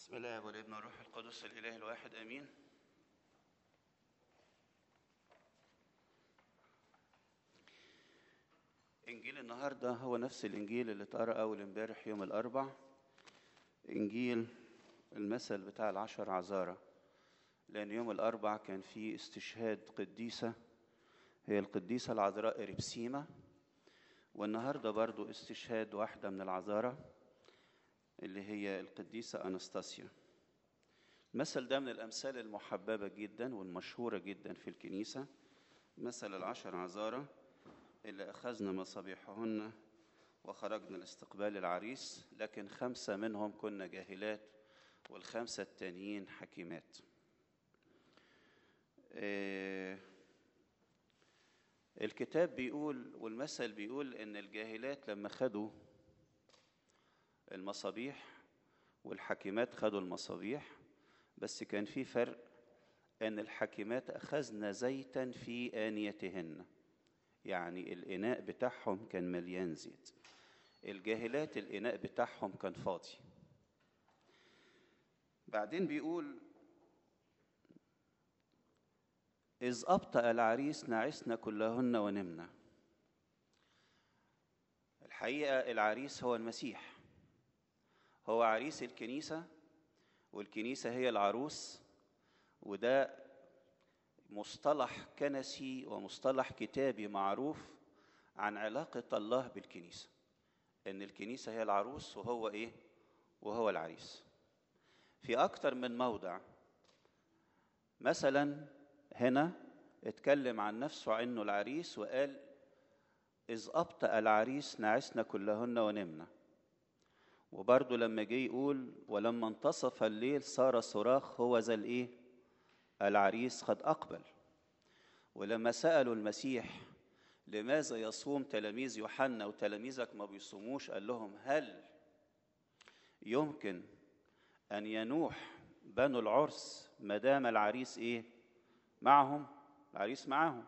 بسم الله والابن والروح القدس الاله الواحد امين انجيل النهارده هو نفس الانجيل اللي اتقرا اول امبارح يوم الاربع انجيل المثل بتاع العشر عذارى لان يوم الاربع كان في استشهاد قديسه هي القديسه العذراء اريبسيما والنهارده برضو استشهاد واحده من العذارى اللي هي القديسة أنستاسيا المثل ده من الأمثال المحببة جدا والمشهورة جدا في الكنيسة مثل العشر عذارى اللي أخذنا مصابيحهن وخرجنا لاستقبال العريس لكن خمسة منهم كنا جاهلات والخمسة التانيين حكيمات آه الكتاب بيقول والمثل بيقول إن الجاهلات لما خدوا المصابيح والحكيمات خدوا المصابيح بس كان في فرق ان الحكيمات اخذن زيتا في انيتهن يعني الاناء بتاعهم كان مليان زيت الجاهلات الاناء بتاعهم كان فاضي بعدين بيقول إذ أبطأ العريس نعسنا كلهن ونمنا الحقيقة العريس هو المسيح هو عريس الكنيسة والكنيسة هي العروس وده مصطلح كنسي ومصطلح كتابي معروف عن علاقة الله بالكنيسة إن الكنيسة هي العروس وهو إيه؟ وهو العريس في أكتر من موضع مثلا هنا اتكلم عن نفسه عنه العريس وقال إذ أبطأ العريس نعسنا كلهن ونمنا وبرضه لما جه يقول ولما انتصف الليل صار صراخ هو ذا الايه العريس قد اقبل ولما سالوا المسيح لماذا يصوم تلاميذ يوحنا وتلاميذك ما بيصوموش قال لهم هل يمكن ان ينوح بنو العرس ما دام العريس ايه معهم العريس معهم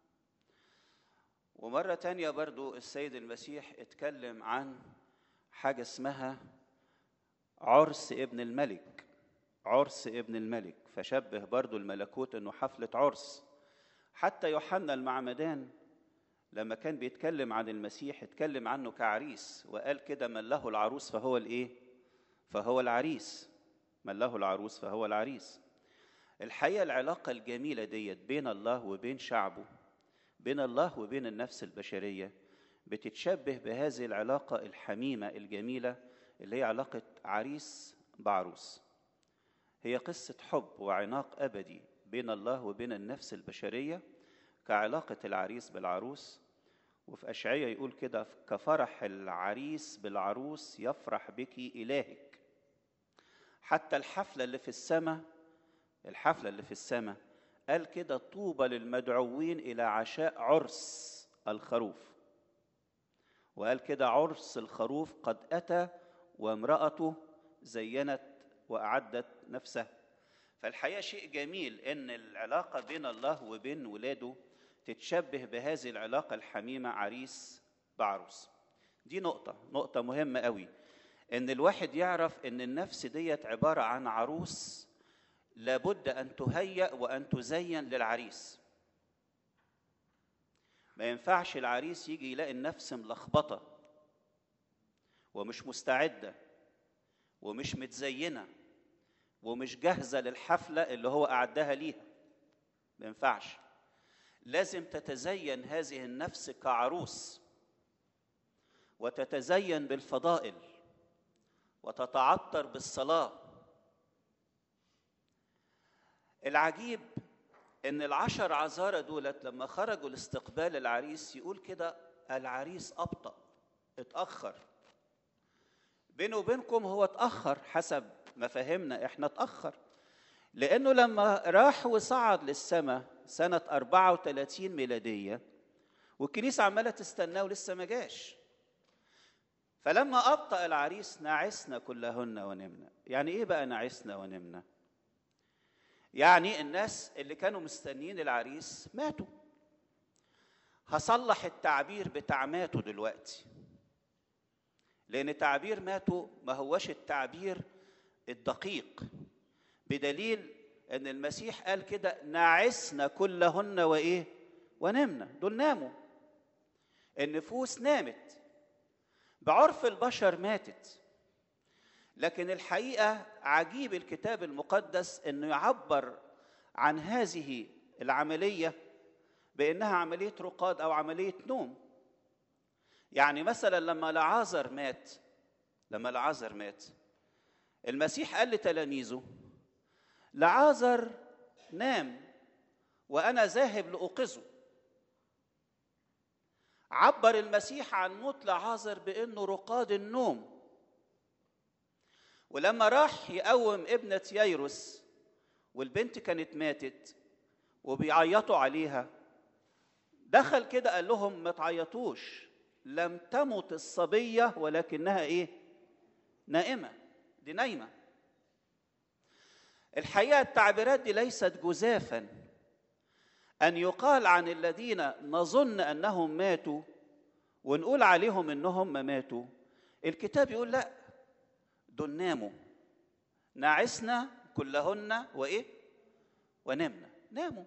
ومره تانية برضو السيد المسيح اتكلم عن حاجة اسمها عرس ابن الملك عرس ابن الملك فشبه برضو الملكوت انه حفلة عرس حتى يوحنا المعمدان لما كان بيتكلم عن المسيح اتكلم عنه كعريس وقال كده من له العروس فهو الايه فهو العريس من له العروس فهو العريس الحقيقة العلاقة الجميلة ديت بين الله وبين شعبه بين الله وبين النفس البشرية بتتشبه بهذه العلاقة الحميمة الجميلة اللي هي علاقة عريس بعروس هي قصة حب وعناق أبدي بين الله وبين النفس البشرية كعلاقة العريس بالعروس وفي أشعية يقول كده كفرح العريس بالعروس يفرح بك إلهك حتى الحفلة اللي في السماء الحفلة اللي في السماء قال كده طوبى للمدعوين إلى عشاء عرس الخروف وقال كده عرس الخروف قد أتى وامرأته زينت وأعدت نفسها فالحقيقة شيء جميل إن العلاقة بين الله وبين ولاده تتشبه بهذه العلاقة الحميمة عريس بعروس دي نقطة نقطة مهمة قوي إن الواحد يعرف إن النفس ديت عبارة عن عروس لابد أن تهيأ وأن تزين للعريس ما ينفعش العريس يجي يلاقي النفس ملخبطه ومش مستعده ومش متزينه ومش جاهزه للحفله اللي هو اعدها ليها ما ينفعش لازم تتزين هذه النفس كعروس وتتزين بالفضائل وتتعطر بالصلاه العجيب ان العشر عذارى دولت لما خرجوا لاستقبال العريس يقول كده العريس ابطا اتاخر بينه وبينكم هو اتاخر حسب ما فهمنا احنا اتاخر لانه لما راح وصعد للسماء سنه 34 ميلاديه والكنيسه عماله تستناه ولسه ما جاش فلما ابطا العريس نعسنا كلهن ونمنا يعني ايه بقى نعسنا ونمنا يعني الناس اللي كانوا مستنيين العريس ماتوا هصلح التعبير بتاع ماتوا دلوقتي لأن تعبير ماتوا ما هوش التعبير الدقيق بدليل ان المسيح قال كده نعسنا كلهن وايه ونمنا دول ناموا النفوس نامت بعرف البشر ماتت لكن الحقيقه عجيب الكتاب المقدس انه يعبر عن هذه العمليه بانها عمليه رقاد او عمليه نوم يعني مثلا لما لعازر مات لما لعازر مات المسيح قال لتلاميذه لعازر نام وانا ذاهب لاوقظه عبر المسيح عن موت لعازر بانه رقاد النوم ولما راح يقوم ابنة ييروس والبنت كانت ماتت وبيعيطوا عليها دخل كده قال لهم ما تعيطوش لم تمت الصبية ولكنها ايه نائمة دي نايمة الحقيقة التعبيرات دي ليست جزافا أن يقال عن الذين نظن أنهم ماتوا ونقول عليهم أنهم ما ماتوا الكتاب يقول لا دول ناموا نعسنا كلهن وإيه ونمنا ناموا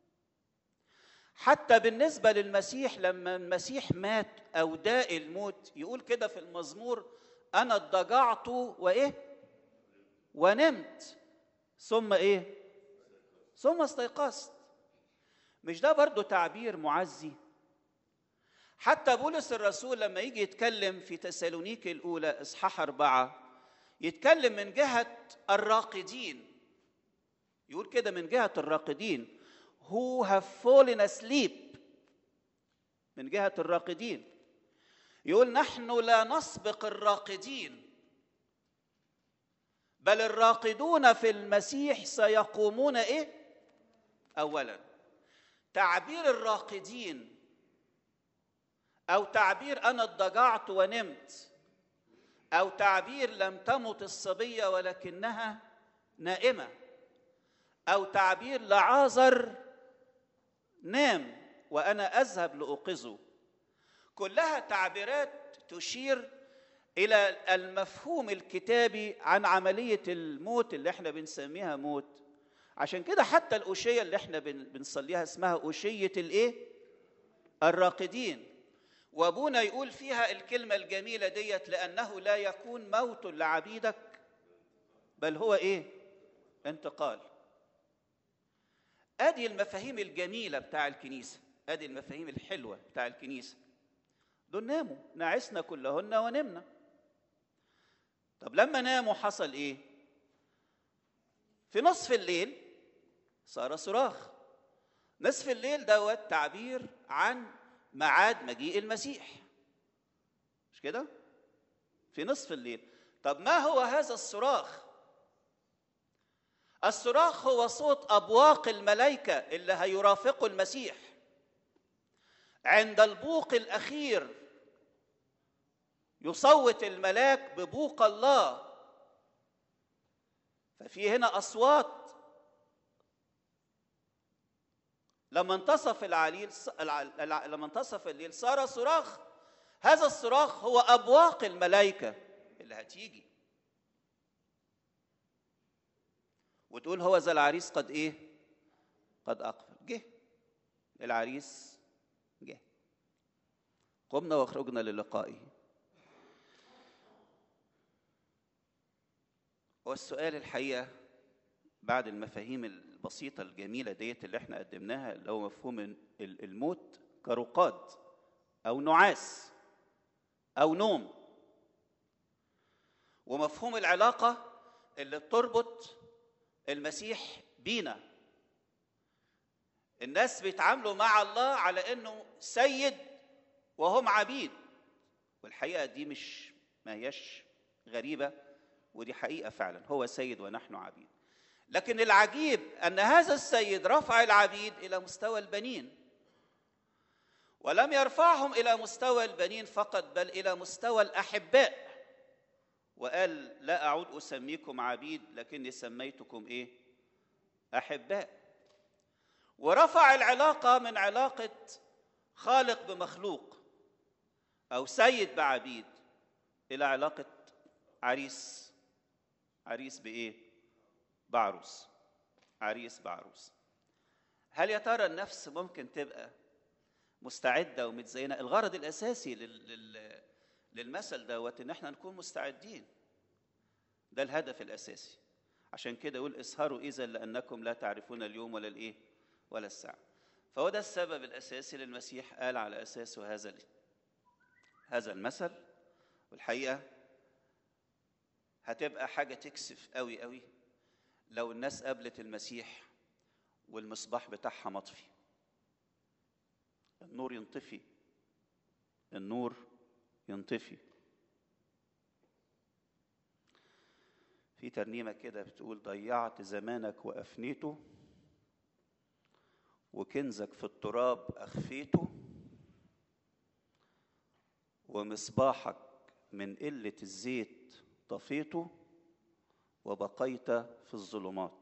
حتى بالنسبة للمسيح لما المسيح مات أو داء الموت يقول كده في المزمور أنا اضطجعت وإيه ونمت ثم إيه ثم استيقظت مش ده برضو تعبير معزي حتى بولس الرسول لما يجي يتكلم في تسالونيك الأولى إصحاح أربعة يتكلم من جهة الراقدين يقول كده من جهة الراقدين who have fallen asleep من جهة الراقدين يقول نحن لا نسبق الراقدين بل الراقدون في المسيح سيقومون ايه اولا تعبير الراقدين او تعبير انا اضطجعت ونمت او تعبير لم تمت الصبيه ولكنها نائمه او تعبير لعازر نام وانا اذهب لاوقظه كلها تعبيرات تشير الى المفهوم الكتابي عن عمليه الموت اللي احنا بنسميها موت عشان كده حتى الأوشية اللي احنا بنصليها اسمها أوشية الإيه؟ الراقدين وأبونا يقول فيها الكلمة الجميلة ديت لأنه لا يكون موت لعبيدك بل هو إيه؟ انتقال ادي المفاهيم الجميله بتاع الكنيسه ادي المفاهيم الحلوه بتاع الكنيسه دول ناموا نعسنا كلهن ونمنا طب لما ناموا حصل ايه في نصف الليل صار صراخ نصف الليل دوت تعبير عن ميعاد مجيء المسيح مش كده في نصف الليل طب ما هو هذا الصراخ الصراخ هو صوت ابواق الملائكه اللي هيرافقوا المسيح عند البوق الاخير يصوت الملاك ببوق الله ففي هنا اصوات لما انتصف العليل لما انتصف الليل صار صراخ هذا الصراخ هو ابواق الملائكه اللي هتيجي وتقول هو ذا العريس قد ايه قد اقبل جه العريس جه قمنا واخرجنا للقائه والسؤال الحقيقه بعد المفاهيم البسيطة الجميلة ديت اللي احنا قدمناها اللي هو مفهوم الموت كرقاد أو نعاس أو نوم ومفهوم العلاقة اللي بتربط المسيح بينا الناس بيتعاملوا مع الله على انه سيد وهم عبيد والحقيقه دي مش ما هياش غريبه ودي حقيقه فعلا هو سيد ونحن عبيد لكن العجيب ان هذا السيد رفع العبيد الى مستوى البنين ولم يرفعهم الى مستوى البنين فقط بل الى مستوى الاحباء وقال لا اعود اسميكم عبيد لكني سميتكم ايه احباء ورفع العلاقه من علاقه خالق بمخلوق او سيد بعبيد الى علاقه عريس عريس بايه بعروس عريس بعروس هل يا ترى النفس ممكن تبقى مستعده ومتزينه الغرض الاساسي لل... لل... للمثل دوت ان احنا نكون مستعدين ده الهدف الاساسي عشان كده يقول اسهروا اذا لانكم لا تعرفون اليوم ولا الايه ولا الساعه فهو ده السبب الاساسي للمسيح قال على اساسه هذا هذا المثل والحقيقه هتبقى حاجه تكسف قوي قوي لو الناس قابلت المسيح والمصباح بتاعها مطفي النور ينطفي النور ينطفي في ترنيمة كده بتقول ضيعت زمانك وأفنيته وكنزك في التراب أخفيته ومصباحك من قلة الزيت طفيته وبقيت في الظلمات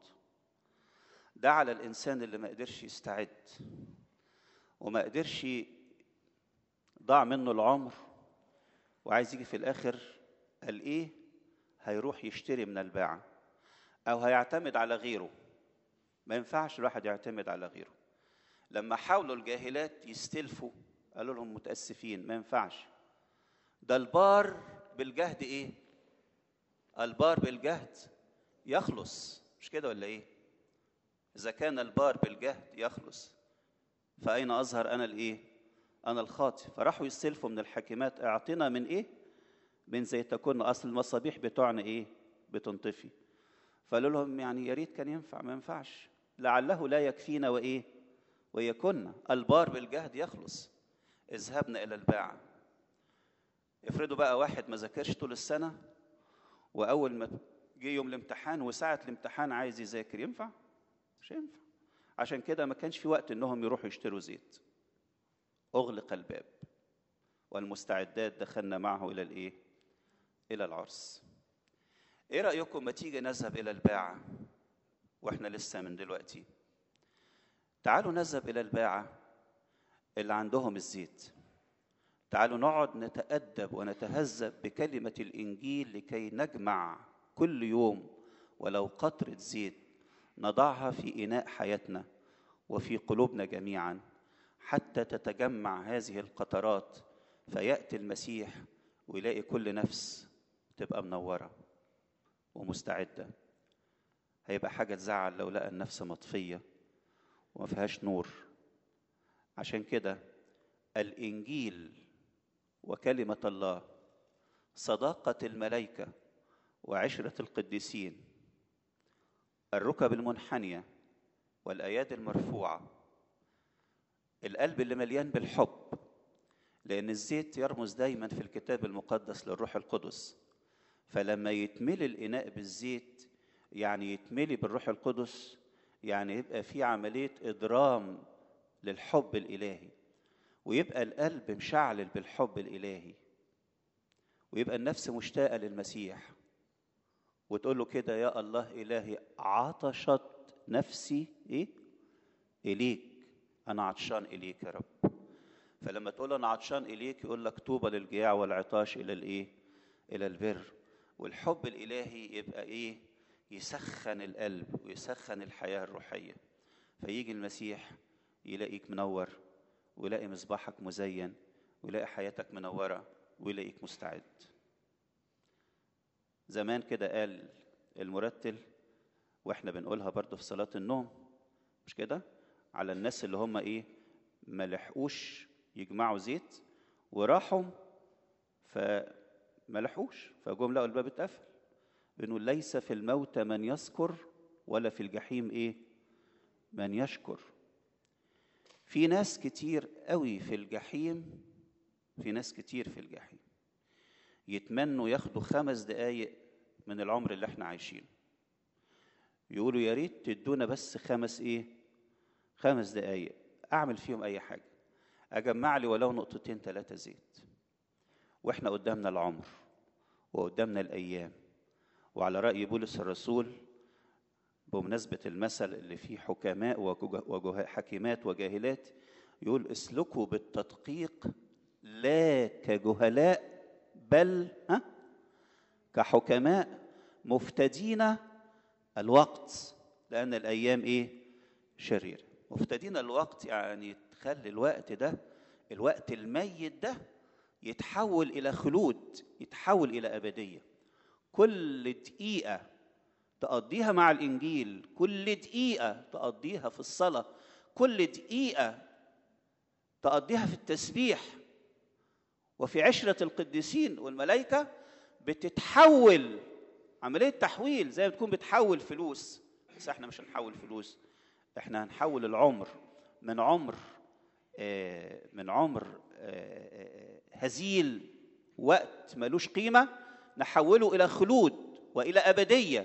ده على الإنسان اللي ما قدرش يستعد وما قدرش ضاع منه العمر وعايز يجي في الآخر قال إيه هيروح يشتري من الباعة أو هيعتمد على غيره ما ينفعش الواحد يعتمد على غيره لما حاولوا الجاهلات يستلفوا قالوا لهم متأسفين ما ينفعش ده البار بالجهد ايه البار بالجهد يخلص مش كده ولا ايه اذا كان البار بالجهد يخلص فاين اظهر انا الايه انا الخاطئ فراحوا يستلفوا من الحاكمات اعطنا من ايه من زيتكن اصل المصابيح بتوعنا ايه بتنطفي فقالوا لهم يعني يا ريت كان ينفع ما ينفعش لعله لا يكفينا وايه ويكن البار بالجهد يخلص اذهبنا الى الباعه افرضوا بقى واحد ما ذاكرش طول السنه واول ما جه يوم الامتحان وساعه الامتحان عايز يذاكر ينفع مش ينفع عشان كده ما كانش في وقت انهم يروحوا يشتروا زيت اغلق الباب والمستعدات دخلنا معه الى الايه الى العرس ايه رايكم ما تيجي نذهب الى الباعه واحنا لسه من دلوقتي تعالوا نذهب الى الباعه اللي عندهم الزيت تعالوا نقعد نتأدب ونتهذب بكلمة الإنجيل لكي نجمع كل يوم ولو قطرة زيت نضعها في إناء حياتنا وفي قلوبنا جميعا حتى تتجمع هذه القطرات فيأتي المسيح ويلاقي كل نفس تبقى منورة ومستعدة هيبقى حاجة تزعل لو لقى النفس مطفية وما فيهاش نور عشان كده الإنجيل وكلمة الله صداقة الملائكة وعشرة القديسين الركب المنحنية والأيادي المرفوعة القلب اللي مليان بالحب لأن الزيت يرمز دايما في الكتاب المقدس للروح القدس فلما يتملي الإناء بالزيت يعني يتملي بالروح القدس يعني يبقى في عملية إدرام للحب الإلهي ويبقى القلب مشعلل بالحب الإلهي ويبقى النفس مشتاقة للمسيح وتقول له كده يا الله إلهي عطشت نفسي إيه؟ إليك أنا عطشان إليك يا رب فلما تقول أنا عطشان إليك يقول لك طوبى للجياع والعطاش إلى الإيه؟ إلى البر والحب الإلهي يبقى إيه؟ يسخن القلب ويسخن الحياة الروحية فيجي المسيح يلاقيك منور ويلاقي مصباحك مزين ويلاقي حياتك منورة ويلاقيك مستعد زمان كده قال المرتل واحنا بنقولها برضو في صلاة النوم مش كده على الناس اللي هم ايه ما لحقوش يجمعوا زيت وراحوا فما لحقوش فجم لقوا الباب اتقفل بنقول ليس في الموت من يذكر ولا في الجحيم ايه من يشكر في ناس كتير قوي في الجحيم في ناس كتير في الجحيم يتمنوا ياخدوا خمس دقايق من العمر اللي احنا عايشينه يقولوا يا ريت تدونا بس خمس ايه خمس دقايق اعمل فيهم اي حاجه اجمع لي ولو نقطتين ثلاثه زيت واحنا قدامنا العمر وقدامنا الايام وعلى راي بولس الرسول بمناسبة المثل اللي فيه حكماء وحكيمات وجاهلات يقول اسلكوا بالتدقيق لا كجهلاء بل ها كحكماء مفتدين الوقت لان الايام ايه شريره مفتدين الوقت يعني تخلي الوقت ده الوقت الميت ده يتحول الى خلود يتحول الى ابديه كل دقيقه تقضيها مع الانجيل كل دقيقه تقضيها في الصلاه كل دقيقه تقضيها في التسبيح وفي عشره القديسين والملائكه بتتحول عمليه تحويل زي ما تكون بتحول فلوس بس احنا مش هنحول فلوس احنا هنحول العمر من عمر آه، من عمر آه، آه، هزيل وقت ملوش قيمه نحوله الى خلود والى ابديه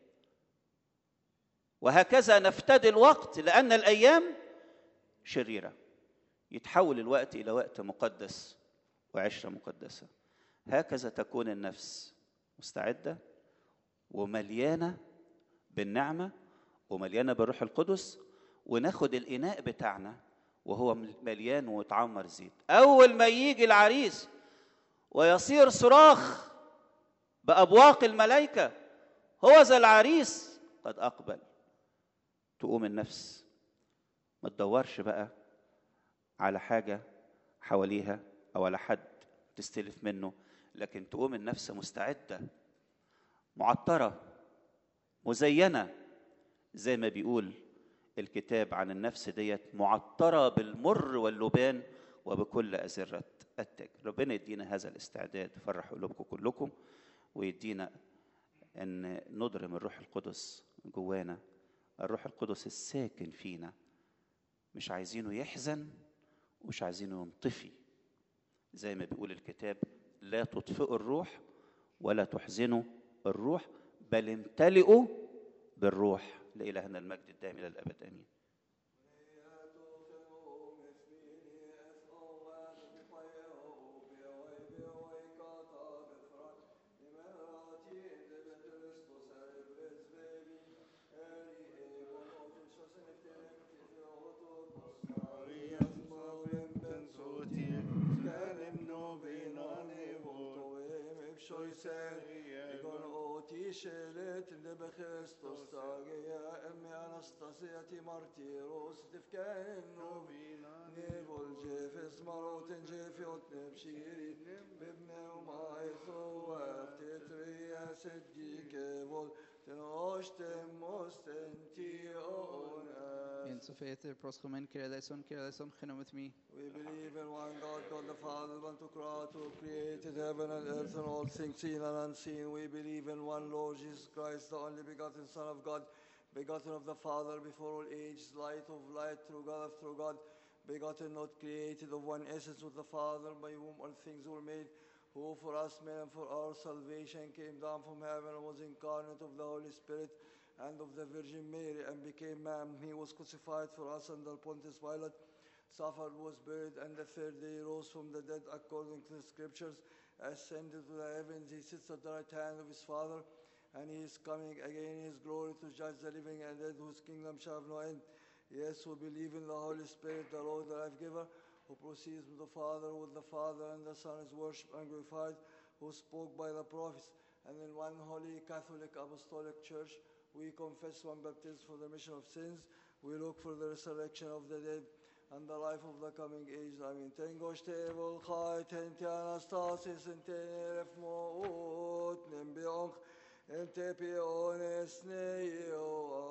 وهكذا نفتدي الوقت لان الايام شريره يتحول الوقت الى وقت مقدس وعشره مقدسه هكذا تكون النفس مستعده ومليانه بالنعمه ومليانه بالروح القدس وناخد الاناء بتاعنا وهو مليان ومتعمر زيت اول ما يجي العريس ويصير صراخ بابواق الملائكه هو ذا العريس قد اقبل تقوم النفس ما تدورش بقى على حاجه حواليها او على حد تستلف منه لكن تقوم النفس مستعده معطره مزينه زي ما بيقول الكتاب عن النفس ديت معطره بالمر واللبان وبكل أزرة التاج ربنا يدينا هذا الاستعداد يفرح قلوبكم كلكم ويدينا ان نضرم الروح القدس جوانا الروح القدس الساكن فينا مش عايزينه يحزن ومش عايزينه ينطفي زي ما بيقول الكتاب لا تطفئوا الروح ولا تحزنوا الروح بل امتلئوا بالروح لإلهنا المجد الدائم إلى الأبد آمين شلت بخستوس تاجيا امي انستاسيتي مارتيروس تفكان نوبينا نيبول جيفس مروت جيفي وتنبشيري بابن وما يثو تتريا سدي كيبول تنوشتم مستنتي اونا En så feter proschomen kireleison kireleison genomethmi. We believe in one God, God the Father, one to create, who created heaven and earth and all things seen and unseen. We believe in one Lord Jesus Christ, the only begotten Son of God, begotten of the Father before all ages, light of light, through God of through God, begotten, not created, of one essence with the Father, by whom all things were made, who for us men and for our salvation came down from heaven and was incarnate of the Holy Spirit and of the Virgin Mary and became man. He was crucified for us under Pontius Pilate, suffered, was buried, and the third day rose from the dead according to the scriptures, ascended to the heavens. He sits at the right hand of his Father, and he is coming again in his glory to judge the living and dead, whose kingdom shall have no end. Yes, who believe in the Holy Spirit, the Lord, the life giver, who proceeds from the Father, with the Father and the Son is worshipped and glorified, who spoke by the prophets, and in one holy Catholic Apostolic Church, we confess one baptism for the remission of sins. We look for the resurrection of the dead and the life of the coming age. Amen. Tengo stebel chai tenti anastasis en tenef moot nem bionch en tepiones neo